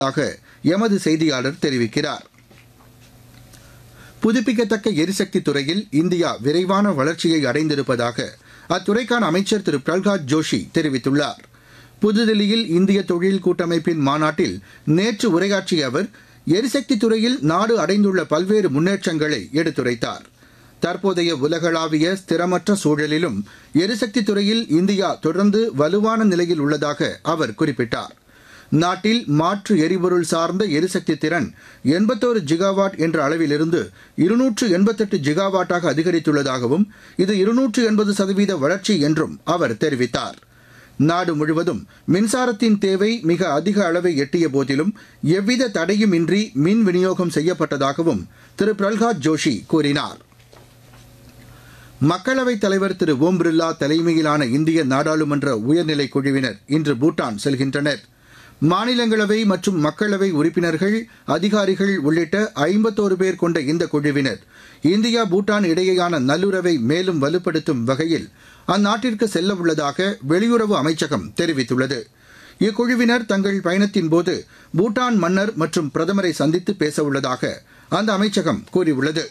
எமது செய்தியாளர் தெரிவிக்கிறார் புதுப்பிக்கத்தக்க எரிசக்தி துறையில் இந்தியா விரைவான வளர்ச்சியை அடைந்திருப்பதாக அத்துறைக்கான அமைச்சர் திரு பிரல்ஹாத் ஜோஷி தெரிவித்துள்ளார் புதுதில்லியில் இந்திய தொழில் கூட்டமைப்பின் மாநாட்டில் நேற்று உரையாற்றிய அவர் எரிசக்தி துறையில் நாடு அடைந்துள்ள பல்வேறு முன்னேற்றங்களை எடுத்துரைத்தார் தற்போதைய உலகளாவிய ஸ்திரமற்ற சூழலிலும் எரிசக்தி துறையில் இந்தியா தொடர்ந்து வலுவான நிலையில் உள்ளதாக அவர் குறிப்பிட்டார் நாட்டில் மாற்று எரிபொருள் சார்ந்த எரிசக்தி திறன் எண்பத்தோரு ஜிகாவாட் என்ற அளவிலிருந்து இருநூற்று எண்பத்தெட்டு ஜிகாவாட்டாக அதிகரித்துள்ளதாகவும் இது இருநூற்று எண்பது சதவீத வளர்ச்சி என்றும் அவர் தெரிவித்தார் நாடு முழுவதும் மின்சாரத்தின் தேவை மிக அதிக அளவை எட்டிய போதிலும் எவ்வித தடையும் இன்றி மின் விநியோகம் செய்யப்பட்டதாகவும் திரு பிரல்ஹாத் ஜோஷி கூறினார் மக்களவைத் தலைவர் திரு ஓம் பிர்லா தலைமையிலான இந்திய நாடாளுமன்ற உயர்நிலை குழுவினர் இன்று பூட்டான் செல்கின்றனர் மாநிலங்களவை மற்றும் மக்களவை உறுப்பினர்கள் அதிகாரிகள் உள்ளிட்ட ஐம்பத்தோரு பேர் கொண்ட இந்த குழுவினர் இந்தியா பூட்டான் இடையேயான நல்லுறவை மேலும் வலுப்படுத்தும் வகையில் அந்நாட்டிற்கு செல்ல உள்ளதாக வெளியுறவு அமைச்சகம் தெரிவித்துள்ளது இக்குழுவினர் தங்கள் பயணத்தின்போது பூட்டான் மன்னர் மற்றும் பிரதமரை சந்தித்து பேசவுள்ளதாக அந்த அமைச்சகம் கூறியுள்ளது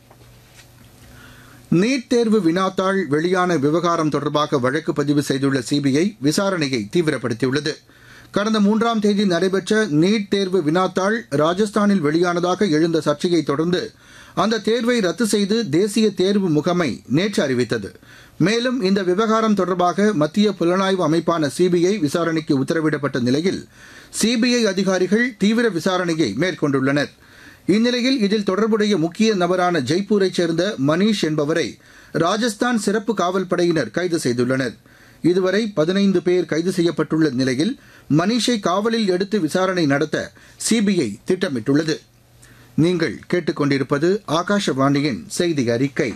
நீட் தேர்வு வினாத்தாள் வெளியான விவகாரம் தொடர்பாக வழக்கு பதிவு செய்துள்ள சிபிஐ விசாரணையை தீவிரப்படுத்தியுள்ளது கடந்த மூன்றாம் தேதி நடைபெற்ற நீட் தேர்வு வினாத்தாள் ராஜஸ்தானில் வெளியானதாக எழுந்த சர்ச்சையை தொடர்ந்து அந்த தேர்வை ரத்து செய்து தேசிய தேர்வு முகமை நேற்று அறிவித்தது மேலும் இந்த விவகாரம் தொடர்பாக மத்திய புலனாய்வு அமைப்பான சிபிஐ விசாரணைக்கு உத்தரவிடப்பட்ட நிலையில் சிபிஐ அதிகாரிகள் தீவிர விசாரணையை மேற்கொண்டுள்ளனர் இந்நிலையில் இதில் தொடர்புடைய முக்கிய நபரான ஜெய்ப்பூரைச் சேர்ந்த மணீஷ் என்பவரை ராஜஸ்தான் சிறப்பு காவல் படையினர் கைது செய்துள்ளனர் இதுவரை பதினைந்து பேர் கைது செய்யப்பட்டுள்ள நிலையில் மணீஷை காவலில் எடுத்து விசாரணை நடத்த சிபிஐ திட்டமிட்டுள்ளது நீங்கள் கேட்டுக்கொண்டிருப்பது ஆகாஷவாணியின் செய்தி அறிக்கை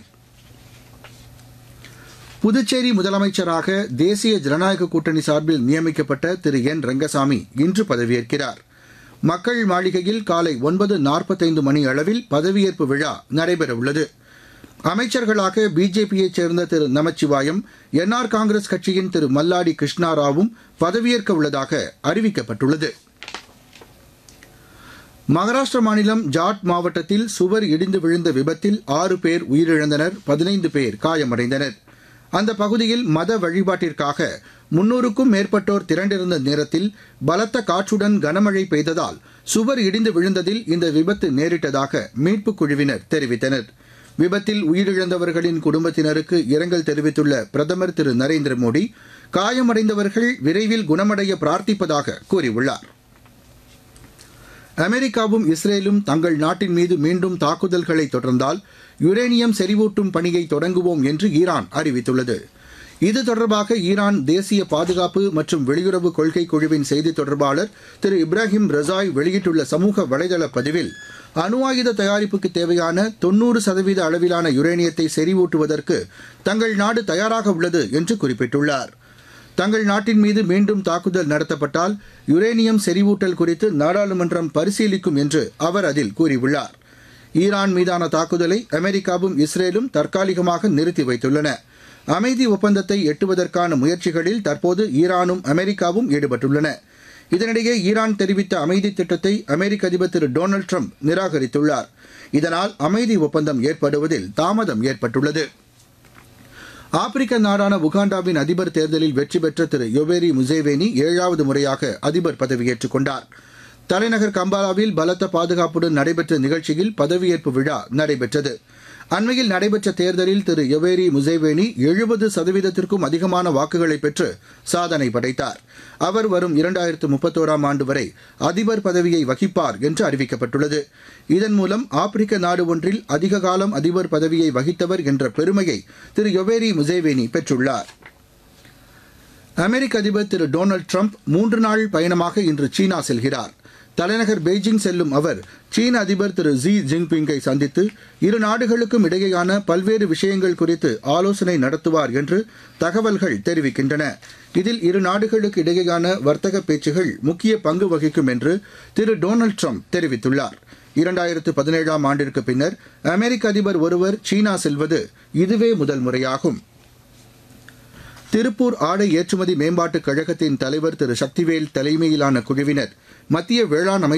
புதுச்சேரி முதலமைச்சராக தேசிய ஜனநாயக கூட்டணி சார்பில் நியமிக்கப்பட்ட திரு என் ரங்கசாமி இன்று பதவியேற்கிறார் மக்கள் மாளிகையில் காலை ஒன்பது நாற்பத்தைந்து மணி அளவில் பதவியேற்பு விழா நடைபெறவுள்ளது அமைச்சர்களாக பிஜேபியைச் சேர்ந்த திரு நமச்சிவாயம் என்ஆர் காங்கிரஸ் கட்சியின் திரு மல்லாடி கிருஷ்ணாராவும் பதவியேற்க உள்ளதாக அறிவிக்கப்பட்டுள்ளது மகாராஷ்டிர மாநிலம் ஜாட் மாவட்டத்தில் சுவர் இடிந்து விழுந்த விபத்தில் ஆறு பேர் உயிரிழந்தனர் பதினைந்து பேர் காயமடைந்தனர் அந்த பகுதியில் மத வழிபாட்டிற்காக முன்னூறுக்கும் மேற்பட்டோர் திரண்டிருந்த நேரத்தில் பலத்த காற்றுடன் கனமழை பெய்ததால் சுவர் இடிந்து விழுந்ததில் இந்த விபத்து நேரிட்டதாக மீட்புக் குழுவினர் தெரிவித்தனர் விபத்தில் உயிரிழந்தவர்களின் குடும்பத்தினருக்கு இரங்கல் தெரிவித்துள்ள பிரதமர் திரு நரேந்திர மோடி காயமடைந்தவர்கள் விரைவில் குணமடைய பிரார்த்திப்பதாக கூறியுள்ளார் அமெரிக்காவும் இஸ்ரேலும் தங்கள் நாட்டின் மீது மீண்டும் தாக்குதல்களை தொடர்ந்தால் யுரேனியம் செறிவூட்டும் பணியை தொடங்குவோம் என்று ஈரான் அறிவித்துள்ளது இது தொடர்பாக ஈரான் தேசிய பாதுகாப்பு மற்றும் வெளியுறவு கொள்கை குழுவின் செய்தி தொடர்பாளர் திரு இப்ராஹிம் ரசாய் வெளியிட்டுள்ள சமூக வலைதள பதிவில் அணு ஆயுத தயாரிப்புக்கு தேவையான தொன்னூறு சதவீத அளவிலான யுரேனியத்தை செறிவூட்டுவதற்கு தங்கள் நாடு தயாராக உள்ளது என்று குறிப்பிட்டுள்ளார் தங்கள் நாட்டின் மீது மீண்டும் தாக்குதல் நடத்தப்பட்டால் யுரேனியம் செறிவூட்டல் குறித்து நாடாளுமன்றம் பரிசீலிக்கும் என்று அவர் அதில் கூறியுள்ளார் ஈரான் மீதான தாக்குதலை அமெரிக்காவும் இஸ்ரேலும் தற்காலிகமாக நிறுத்தி வைத்துள்ளன அமைதி ஒப்பந்தத்தை எட்டுவதற்கான முயற்சிகளில் தற்போது ஈரானும் அமெரிக்காவும் ஈடுபட்டுள்ளன இதனிடையே ஈரான் தெரிவித்த அமைதி திட்டத்தை அமெரிக்க அதிபர் திரு டொனால்டு ட்ரம்ப் நிராகரித்துள்ளார் இதனால் அமைதி ஒப்பந்தம் ஏற்படுவதில் தாமதம் ஏற்பட்டுள்ளது ஆப்பிரிக்க நாடான உகாண்டாவின் அதிபர் தேர்தலில் வெற்றி பெற்ற திரு யொவேரி முசேவேனி ஏழாவது முறையாக அதிபர் பதவியேற்றுக் கொண்டார் தலைநகர் கம்பாலாவில் பலத்த பாதுகாப்புடன் நடைபெற்ற நிகழ்ச்சியில் பதவியேற்பு விழா நடைபெற்றது அண்மையில் நடைபெற்ற தேர்தலில் திரு யொவேரி முசேவேனி எழுபது சதவீதத்திற்கும் அதிகமான வாக்குகளை பெற்று சாதனை படைத்தார் அவர் வரும் இரண்டாயிரத்து முப்பத்தோராம் ஆண்டு வரை அதிபர் பதவியை வகிப்பார் என்று அறிவிக்கப்பட்டுள்ளது இதன் மூலம் ஆப்பிரிக்க நாடு ஒன்றில் அதிக காலம் அதிபர் பதவியை வகித்தவர் என்ற பெருமையை திரு யொவேரி முசேவேனி பெற்றுள்ளார் அமெரிக்க அதிபர் திரு டொனால்டு ட்ரம்ப் மூன்று நாள் பயணமாக இன்று சீனா செல்கிறார் தலைநகர் பெய்ஜிங் செல்லும் அவர் சீன அதிபர் திரு ஜி ஜின்பிங்கை சந்தித்து இரு நாடுகளுக்கும் இடையேயான பல்வேறு விஷயங்கள் குறித்து ஆலோசனை நடத்துவார் என்று தகவல்கள் தெரிவிக்கின்றன இதில் இரு நாடுகளுக்கு இடையேயான வர்த்தக பேச்சுகள் முக்கிய பங்கு வகிக்கும் என்று திரு டொனால்டு ட்ரம்ப் தெரிவித்துள்ளார் இரண்டாயிரத்து பதினேழாம் ஆண்டிற்கு பின்னர் அமெரிக்க அதிபர் ஒருவர் சீனா செல்வது இதுவே முதல் முறையாகும் திருப்பூர் ஆடை ஏற்றுமதி மேம்பாட்டுக் கழகத்தின் தலைவர் திரு சக்திவேல் தலைமையிலான குழுவினர் மத்திய வேளாண் அமைச்சர்